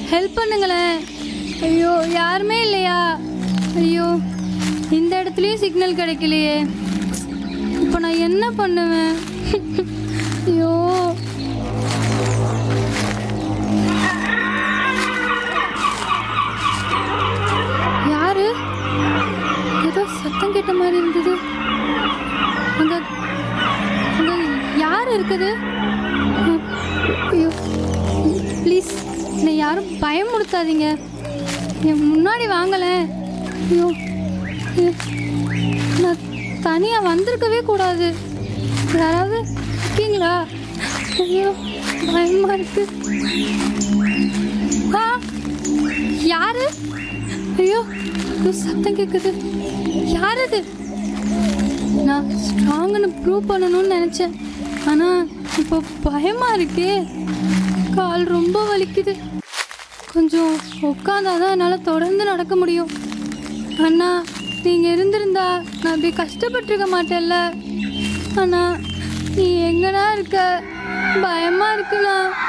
help பண்ணுங்களேன் ஐயோ யாருமே இல்லையா ஐயோ இந்த இடத்துலயும் சிக்னல் கிடைக்கலையே இப்போ நான் என்ன பண்ணுவேன் ஐயோ யாரு ஏதோ சத்தம் கேட்ட மாதிரி இருந்தது அங்க அங்க யார் இருக்குது அஹ், ஐயோ ப்ளீஸ் என்னை யாரும் பயமுடுத்தாதீங்க என் முன்னாடி வாங்கல ஐயோ ஐயோ, நான் தனியாக வந்திருக்கவே கூடாது யாராவது இருக்கீங்களா ஐயோ பயமா இருக்கு ஆ யாரு ஐயோ ஏதோ சத்தம் கேட்குது யார் அது நான் ஸ்ட்ராங்குன்னு ப்ரூவ் பண்ணணும்னு நினச்சேன் ஆனால் இப்போ பயமாக இருக்கே கால் ரொம்ப வலிக்குது கொஞ்சம் உட்காந்தாதான் என்னால் தொடர்ந்து நடக்க முடியும் அண்ணா நீங்கள் இருந்திருந்தா நான் இப்படி கஷ்டப்பட்டிருக்க மாட்டேன்ல அண்ணா நீ எங்கடா இருக்க பயமாக இருக்குண்ணா